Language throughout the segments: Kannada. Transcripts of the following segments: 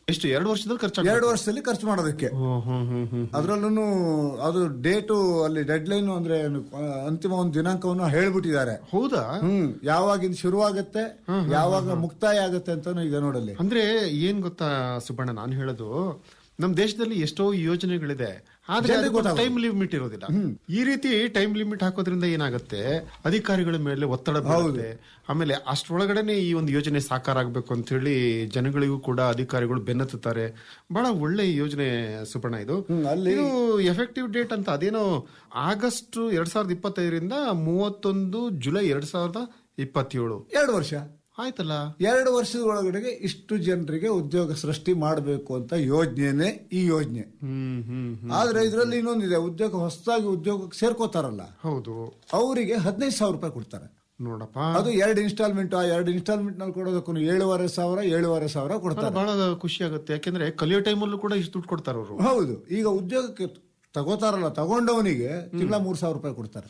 ಎಷ್ಟು ಎರಡು ವರ್ಷದಲ್ಲಿ ಖರ್ಚಾಗ ಎರಡು ವರ್ಷದಲ್ಲಿ ಖರ್ಚು ಮಾಡೋದಕ್ಕೆ ಅದ್ರಲ್ಲೂ ಅದು ಡೇಟು ಅಲ್ಲಿ ಡೆಡ್ ಲೈನ್ ಅಂದ್ರೆ ಏನು, ಆ, ಅಂತಿಮ ಒಂದು ದಿನಾಂಕವನ್ನು ಹೇಳ್ಬಿಟ್ಟಿದ್ದಾರೆ ಹೌದಾ ಹ್ಮ್ ಯಾವಾಗಿಂದ ಶುರುವಾಗತ್ತೆ ಯಾವಾಗ ಮುಕ್ತಾಯ ಆಗತ್ತೆ ಅಂತಾನು ಈಗ ನೋಡಲ್ಲಿ ಅಂದ್ರೆ ಏನ್ ಗೊತ್ತಾ ಸುಬ್ಬಣ್ಣ ನಾನು ಹೇಳೋದು ನಮ್ ದೇಶದಲ್ಲಿ ಎಷ್ಟೋ ಯೋಜನೆಗಳಿದೆ ಆದ್ರೆ ಜನರಿಗೆ ಅದಕ್ಕೊಂದು ಗೊತ್ತಾಗೋದು. ಟೈಮ್ ಲಿಮಿಟ್ ಇರೋದಿಲ್ಲ ಈ ರೀತಿ ಟೈಮ್ ಲಿಮಿಟ್ ಹಾಕೋದ್ರಿಂದ ಏನಾಗುತ್ತೆ ಅಧಿಕಾರಿಗಳ ಮೇಲೆ ಒತ್ತಡ ಬೀಳುತ್ತೆ ಆಮೇಲೆ ಅಷ್ಟರೊಳಗಡೆನೆ ಈ ಒಂದು ಯೋಜನೆ ಸಾಕಾರ ಆಗ್ಬೇಕು ಅಂತ ಹೇಳಿ ಜನಗಳಿಗೂ ಕೂಡ ಅಧಿಕಾರಿಗಳು ಬೆನ್ನತ್ತುತ್ತಾರೆ ಬಹಳ ಒಳ್ಳೆ ಯೋಜನೆ ಸುಬ್ಬಣ್ಣ ಇದು ಇದು ಎಫೆಕ್ಟಿವ್ ಡೇಟ್ ಅಂತ ಅದೇನೋ ಆಗಸ್ಟ್ ಎರಡ್ ಸಾವಿರದ ಇಪ್ಪತ್ತೈದರಿಂದ ಮೂವತ್ತೊಂದು ಜುಲೈ ಎರಡ್ ಸಾವಿರದ ಇಪ್ಪತ್ತೇಳು ಎರಡು ವರ್ಷ ಆಯ್ತಲ್ಲ ಎರಡು ವರ್ಷದ ಒಳಗಡೆಗೆ ಇಷ್ಟು ಜನರಿಗೆ ಉದ್ಯೋಗ ಸೃಷ್ಟಿ ಮಾಡಬೇಕು ಅಂತ ಯೋಜನೆನೇ ಈ ಯೋಜನೆ ಹ್ಮ್ ಹ್ಮ್ ಹ್ಮ್. ಆದ್ರೆ ಇದರಲ್ಲಿ ಇನ್ನೊಂದಿದೆ ಉದ್ಯೋಗ ಹೊಸದಾಗಿ ಉದ್ಯೋಗಕ್ಕೆ ಸೇರ್ಕೋತಾರಲ್ಲ ಹೌದು ಅವರಿಗೆ ಹದಿನೈದು ಸಾವಿರ ರೂಪಾಯಿ ಕೊಡ್ತಾರೆ ನೋಡಪ್ಪ ಅದು ಎರಡು ಇನ್ಸ್ಟಾಲ್ಮೆಂಟ್ ಆ ಎರಡು ಇನ್ಸ್ಟಾಲ್ಮೆಂಟ್ ನಲ್ಲಿ ಕೊಡೋದಕ್ಕೂ ಏಳುವರೆ ಸಾವಿರ ಏಳುವರೆ ಸಾವಿರ ಅಲ್ಲ, ಕೊಡ್ತಾರೆ ಬಹಳ ಖುಷಿ ಆಗುತ್ತೆ ಯಾಕೆಂದ್ರೆ ಕಲಿಯೋ ಟೈಮಲ್ಲೂ ಕೂಡ ಇಷ್ಟು ದುಡ್ಡು ಕೊಡ್ತಾರ ಅವರು ಹೌದು ಈಗ ಉದ್ಯೋಗಕ್ಕೆ ತಗೋತಾರಲ್ಲ ತಗೊಂಡವನಿಗೆ ತಿಂಗಳ ಮೂರ್ ಸಾವಿರ ರೂಪಾಯಿ ಕೊಡ್ತಾರೆ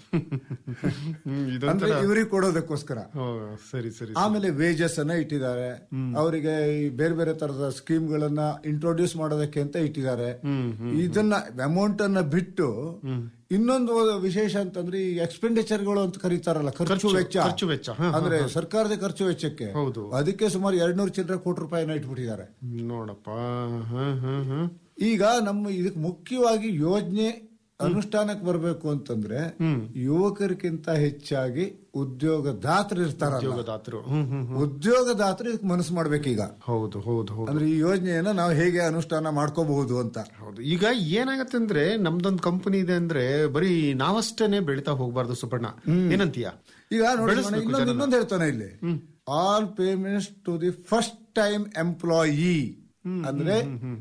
ಅಂದ್ರೆ ಇವರಿಗೆ ಕೊಡೋದಕ್ಕೋಸ್ಕರ ಸರಿ ಸರಿ ಆಮೇಲೆ ವೇಜಸ್ ಅನ್ನ ಇಟ್ಟಿದ್ದಾರೆ ಅವರಿಗೆ ಈ ಬೇರೆ ಬೇರೆ ತರದ ಸ್ಕೀಮ್ ಗಳನ್ನ ಇಂಟ್ರೊಡ್ಯೂಸ್ ಮಾಡೋದಕ್ಕೆ ಅಂತ ಇಟ್ಟಿದ್ದಾರೆ ಇದನ್ನ ಅಮೌಂಟ್ ಅನ್ನ ಬಿಟ್ಟು ಇನ್ನೊಂದು ವಿಶೇಷ ಅಂತಂದ್ರೆ ಈ ಎಕ್ಸ್ಪೆಂಡಿಚರ್ ಗಳು ಅಂತ ಕರೀತಾರಲ್ಲ ಖರ್ಚು ಖರ್ಚು, ವೆಚ್ಚ ಖರ್ಚು ವೆಚ್ಚ. ಹ, ಹ, ಅಂದ್ರೆ ಹ. ಸರ್ಕಾರದ ಖರ್ಚು ವೆಚ್ಚಕ್ಕೆ ಹೌದು. ಅದಕ್ಕೆ ಸುಮಾರು ಎರಡ್ನೂರು ಚಿಲ್ಲರೆ ಕೋಟಿ ರೂಪಾಯಿನ ಇಟ್ಬಿಟ್ಟಿದ್ದಾರೆ ನೋಡಪ್ಪ ಹ, ಹ, ಹ. ಈಗ ನಮ್ಮ ಇದಕ್ಕೆ ಮುಖ್ಯವಾಗಿ ಯೋಜನೆ ಅನುಷ್ಠಾನಕ್ಕೆ ಬರಬೇಕು ಅಂತಂದ್ರೆ ಯುವಕರಿಗಿಂತ ಹೆಚ್ಚಾಗಿ ಉದ್ಯೋಗದಾತರು ಇರ್ತಾರಲ್ಲ ಉದ್ಯೋಗದಾತರು ಹ್ಮ್ ಹ್ಮ್ ಹ್ಮ್. ಉದ್ಯೋಗದಾತರು ಇದಕ್ಕೆ ಮನಸ್ಸು ಮಾಡ್ಬೇಕೀಗ ಹೌದು ಹೌದು ಹೌದು ಅಂದ್ರೆ ಈ ಯೋಜನೆಯನ್ನ ನಾವು ಹೇಗೆ ಅನುಷ್ಠಾನ ಮಾಡ್ಕೋಬಹುದು ಅಂತ ಹೌದು ಈಗ ಏನಾಗತ್ತೆ ಅಂದ್ರೆ ನಮ್ದೊಂದು ಕಂಪನಿ ಇದೆ ಅಂದ್ರೆ ಬರೀ ನಾವಷ್ಟೇನೆ ಬೆಳಿತಾ ಹೋಗ್ಬಾರ್ದು ಸುಬ್ಬಣ್ಣ ಏನಂತೀಯ ಈಗ ನೋಡಿ ಬೆಳೆಸ್ಬೇಕು ಇನ್ನೊಂದು ಜನನ. ಇನ್ನೊಂದು ಹೇಳ್ತಾನೆ ಇಲ್ಲಿ all payments to the first time employee ಅಂದ್ರೆ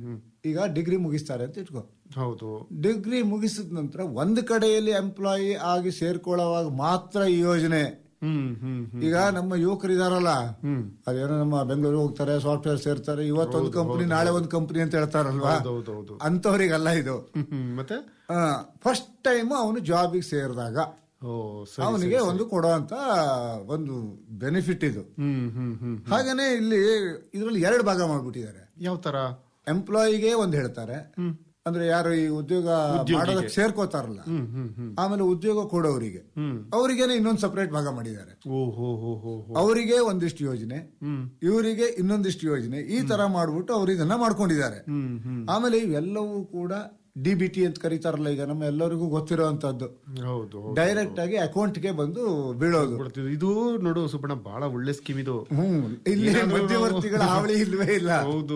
ಈಗ ಡಿಗ್ರಿ ಮುಗಿಸ್ತಾರೆ ಅಂತ ಇಟ್ಕೋ ಹೌದು ಡಿಗ್ರಿ ಮುಗಿಸಿದ ನಂತರ ಒಂದು ಕಡೆಯಲ್ಲಿ ಎಂಪ್ಲಾಯಿ ಆಗಿ ಸೇರ್ಕೊಳ್ಳೋವಾಗ ಮಾತ್ರ ಈ ಯೋಜನೆ ಹ್ಮ್ ಹ್ಮ್ ಹ್ಮ್. ಈಗ ನಮ್ಮ ಯುವಕರು ಇದಾರಲ್ಲ ಅದೇನೋ ನಮ್ಮ ಬೆಂಗಳೂರು ಹೋಗ್ತಾರೆ ಸಾಫ್ಟ್ವೇರ್ ಸೇರ್ತಾರೆ ಇವತ್ತೊಂದು ಕಂಪನಿ ನಾಳೆ ಒಂದು ಕಂಪನಿ ಅಂತ ಹೇಳ್ತಾರಲ್ವಾ ಹೌದೌದು ಅಂತವ್ರಿಗಲ್ಲ ಇದು ಹ್ಮ್, ಹ್ಮ್. ಮತ್ತೆ ಫಸ್ಟ್ ಟೈಮ್ ಅವನು ಜಾಬಿಗೆ ಸೇರಿದಾಗ ಓ ಸರಿ ಅವನಿಗೆ ಒಂದು ಕೊಡುವಂತ ಒಂದು ಬೆನಿಫಿಟ್ ಇದು ಹ್ಮ್ ಹ್ಮ್ ಹ್ಮ್ ಹಾಗೇನೆ ಇಲ್ಲಿ ಇದರಲ್ಲಿ ಎರಡು ಭಾಗ ಮಾಡ್ಬಿಟ್ಟಿದ್ದಾರೆ ಯಾವ ತರ ಎಂಪ್ಲಾಯಿಗೆ ಒಂದು ಹೇಳ್ತಾರೆ ಅಂದ್ರೆ ಯಾರು ಈ ಉದ್ಯೋಗ ಮಾಡೋದಕ್ಕೆ ಸೇರ್ಕೋತಾರಲ್ಲ ಆಮೇಲೆ ಉದ್ಯೋಗ ಕೊಡೋರಿಗೆ ಅವರಿಗೇನೆ ಇನ್ನೊಂದು ಸಪರೇಟ್ ಭಾಗ ಮಾಡಿದ್ದಾರೆ ಓ ಹೋ ಹೋ ಹೋ ಹೋ. ಅವರಿಗೆ ಒಂದಿಷ್ಟು ಯೋಜನೆ ಇವರಿಗೆ ಇನ್ನೊಂದಿಷ್ಟು ಯೋಜನೆ ಈ ತರ ಮಾಡ್ಬಿಟ್ಟು ಅವ್ರು ಇದನ್ನ ಮಾಡ್ಕೊಂಡಿದ್ದಾರೆ ಆಮೇಲೆ ಇವೆಲ್ಲವೂ ಕೂಡ ಡಿ ಬಿ ಟಿ ಅಂತ ಕರೀತಾರಲ್ಲ ಈಗ ನಮ್ಮ ಎಲ್ಲರಿಗೂ ಗೊತ್ತಿರುವಂತದ್ದು ಹೌದು ಹೌದು. ಡೈರೆಕ್ಟ್ ಆಗಿ ಅಕೌಂಟ್ಗೆ ಬಂದು ಬೀಳೋದು ಕೊಡ್ತಿದ್ರು. ಇದು ನೋಡು ಸುಬ್ಬಣ್ಣ ಬಹಳ ಒಳ್ಳೆ ಸ್ಕೀಮ್ ಇದು ಹ್ಮ್ ಇಲ್ಲಿ ಏನಾದ್ರು ಮಧ್ಯವರ್ತಿಗಳ ಹಾವಳಿ ಇಲ್ವೇ ಇಲ್ಲ ಹೌದು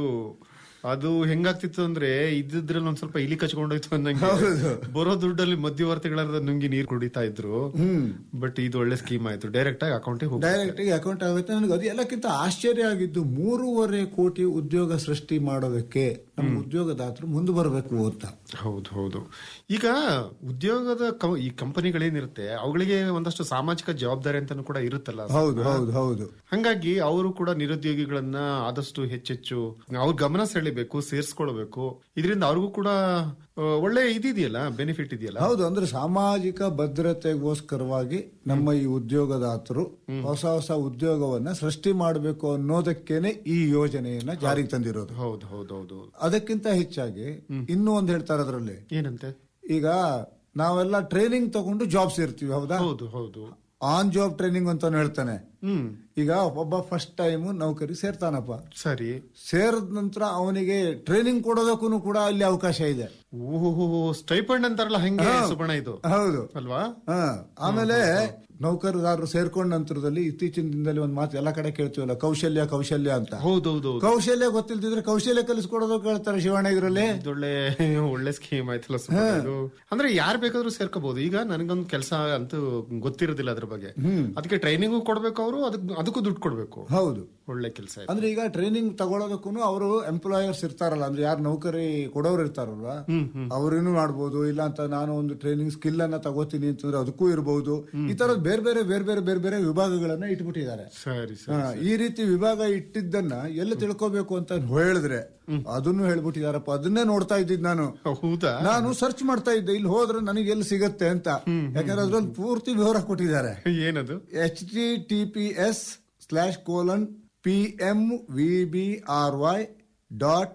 ಅದು ಹೆಂಗಾಗ್ತಿತ್ತು ಅಂದ್ರೆ ಇದ್ರಲ್ಲಿ ಒಂದ್ ಸ್ವಲ್ಪ ಇಲಿ ಕಚ್ಕೊಂಡೋಯ್ತು ಅನ್ನಂಗೆ ಹೌದು. ಬರೋ ದುಡ್ಡಲ್ಲಿ ಮಧ್ಯವರ್ತಿಗಳ ನುಂಗಿ ನೀರು ಕುಡಿತಾ ಇದ್ರು ಬಟ್ ಇದು ಒಳ್ಳೆ ಸ್ಕೀಮ್ ಆಯ್ತು ಡೈರೆಕ್ಟ್ ಆಗಿ ಅಕೌಂಟಿಗೆ ಹೋಗಿ ಡೈರೆಕ್ಟ್ ಆಗಿ ಅಕೌಂಟ್ ಆಗುತ್ತೆ ನನಗೆ ಅದು ಎಲ್ಲಕ್ಕಿಂತ ಆಶ್ಚರ್ಯ ಆಗಿದ್ದು ಮೂರುವರೆ ಕೋಟಿ ಉದ್ಯೋಗ ಸೃಷ್ಟಿ ಮಾಡೋದಕ್ಕೆ ನಮ್ಮ ಉದ್ಯೋಗದಾತರು ಮುಂದೆ ಬರಬೇಕು ಅಂತ ಹೌದು ಹೌದು ಈಗ ಉದ್ಯೋಗದ ಕ- ಈ ಕಂಪನಿಗಳೇನಿರುತ್ತೆ ಅವುಗಳಿಗೆ ಒಂದಷ್ಟು ಸಾಮಾಜಿಕ ಜವಾಬ್ದಾರಿ ಅಂತಾನು ಕೂಡ ಇರುತ್ತಲ್ಲ ಹೌದು ಹೌದು ಹೌದು ಹಂಗಾಗಿ ಅವರು ಕೂಡ ನಿರುದ್ಯೋಗಿಗಳನ್ನ ಆದಷ್ಟು ಹೆಚ್ಚೆಚ್ಚು ಅವ್ರ ಗಮನ ಸೆಳಿಬೇಕು ಸೇರ್ಸ್ಕೊಳ್ಬೇಕು ಇದರಿಂದ ಅವ್ರಿಗೂ ಕೂಡ ಆ, ಒಳ್ಳೆ ಇದಿದೆಯಲ್ಲ ಬೆನಿಫಿಟ್ ಇದೆಯಲ್ಲ ಹೌದು ಅಂದ್ರೆ ಸಾಮಾಜಿಕ ಭದ್ರತೆಗೋಸ್ಕರವಾಗಿ ನಮ್ಮ ಈ ಉದ್ಯೋಗದಾತರು ಹೊಸ ಹೊಸ ಉದ್ಯೋಗವನ್ನ ಸೃಷ್ಟಿ ಮಾಡಬೇಕು ಅನ್ನೋದಕ್ಕೇನೆ ಈ ಯೋಜನೆಯನ್ನ ಜಾರಿಗೆ ತಂದಿರೋದು ಹೌದು ಹೌದು ಹೌದು ಅದಕ್ಕಿಂತ ಹೆಚ್ಚಾಗಿ ಇನ್ನೂ ಒಂದು ಹೇಳ್ತಾರೆ ಅದರಲ್ಲಿ ಏನಂತೆ ಈಗ ನಾವೆಲ್ಲ ಟ್ರೈನಿಂಗ್ ತಗೊಂಡು ಜಾಬ್ ಸೇರ್ತೀವಿ ಹೌದಾ ಹೌದು ಹೌದು ಆನ್ ಜಾಬ್ ಟ್ರೈನಿಂಗ್ ಅಂತ ಹೇಳ್ತಾನೆ ಹ್ಮ್ ಈಗ ಒಬ್ಬ ಫಸ್ಟ್ ಟೈಮ್ ನೌಕರಿ ಸೇರ್ತಾನಪ್ಪ ಸರಿ ಸೇರಿದ ನಂತರ ಅವನಿಗೆ ಟ್ರೈನಿಂಗ್ ಕೊಡೋದಕ್ಕೂ ಕೂಡ ಅಲ್ಲಿ ಅವಕಾಶ ಇದೆ ಓಹೋ ಸ್ಟೈಪಂಡ್ ಅಂತಾರಲ್ಲ ಹಂಗೆ ಸುಬಣ ಇದು ಹೌದು ಅಲ್ವಾ ಹ. ಆಮೇಲೆ ನೌಕರದಾರರು ಸೇರ್ಕೊಂಡ ನಂತರದಲ್ಲಿ ಇತ್ತೀಚಿನ ದಿನದಲ್ಲಿ ಒಂದು ಮಾತು ಎಲ್ಲ ಕಡೆ ಕೇಳ್ತೀವಲ್ಲ ಕೌಶಲ್ಯ ಕೌಶಲ್ಯ ಅಂತ ಹೌದೌದು ಕೌಶಲ್ಯ ಗೊತ್ತಿಲ್ದಿದ್ರೆ ಕೌಶಲ್ಯ ಕಲಿಸ್ಕೊಡೋದಕ್ಕೆ ಹೇಳ್ತಾರೆ ಶಿವಣ್ಣ ಇದರಲ್ಲಿ ಇದೊಳ್ಳೆ ಒಳ್ಳೆ ಸ್ಕೀಮ್ ಆಯ್ತಲ್ಲ ಸುಬ್ಬಣ್ಣ ಇದು ಅಂದ್ರೆ ಯಾರು ಬೇಕಾದ್ರೂ ಸೇರ್ಕೋಬಹುದು ಈಗ ನನಗೊಂದು ಕೆಲಸ ಅಂತೂ ಗೊತ್ತಿರೋದಿಲ್ಲ ಅದ್ರ ಬಗ್ಗೆ ಅದಕ್ಕೆ ಟ್ರೈನಿಂಗು ಕೊಡ್ಬೇಕು ಅವರು ಅದಕ್ಕೆ ಅದಕ್ಕೂ ದುಡ್ಡು ಕೊಡ್ಬೇಕು ಹೌದು ಒಳ್ಳೆ ಕೆಲಸ ಆಯ್ತು ಅಂದ್ರೆ ಈಗ ಟ್ರೈನಿಂಗ್ ತಗೊಳ್ಳೋದಕ್ಕೂ ಅವರು ಎಂಪ್ಲಾಯರ್ಸ್ ಇರ್ತಾರಲ್ಲ ಅಂದ್ರೆ ಯಾರು ನೌಕರಿ ಕೊಡೋರು ಇರ್ತಾರಲ್ವಾ ಅವ್ರೇನು ಮಾಡ್ಬೋದು ಇಲ್ಲ ಅಂತ ನಾನು ಒಂದು ಟ್ರೈನಿಂಗ್ ಸ್ಕಿಲ್ ಅನ್ನ ತಗೋತೀನಿ ಅಂತಂದ್ರೆ ಅದಕ್ಕೂ ಇರಬಹುದು ಈ ತರದ ಬೇರೆ ಬೇರೆ ಬೇರೆ ಬೇರೆ ಬೇರೆ ಬೇರೆ ವಿಭಾಗಗಳನ್ನ ಇಟ್ಬಿಟ್ಟಿದ್ದಾರೆ ಸರಿ ಸರಿ ಹಾ, ಈ ರೀತಿ ವಿಭಾಗ ಇಟ್ಟಿದ್ದನ್ನ ಎಲ್ಲ ತಿಳ್ಕೋಬೇಕು ಅಂತ ಹೇಳಿದ್ರೆ ಅದನ್ನು ಹೇಳ್ಬಿಟ್ಟಿದಾರಪ್ಪ ಅದನ್ನೇ ನೋಡ್ತಾ ಇದ್ದಿದ್ ನಾನು ಹೌದಾ ನಾನು ಸರ್ಚ್ ಮಾಡ್ತಾ ಇದ್ದೆ ಇಲ್ಲಿ ಹೋದ್ರೆ ನನಗೆ ಎಲ್ಲಿ ಸಿಗತ್ತೆ ಅಂತ ಯಾಕಂದ್ರೆ ಅದ್ರಲ್ಲಿ ಪೂರ್ತಿ ವಿವರ ಕೊಟ್ಟಿದ್ದಾರೆ ಏನದು H T T P S slash colon P M V B R Y dot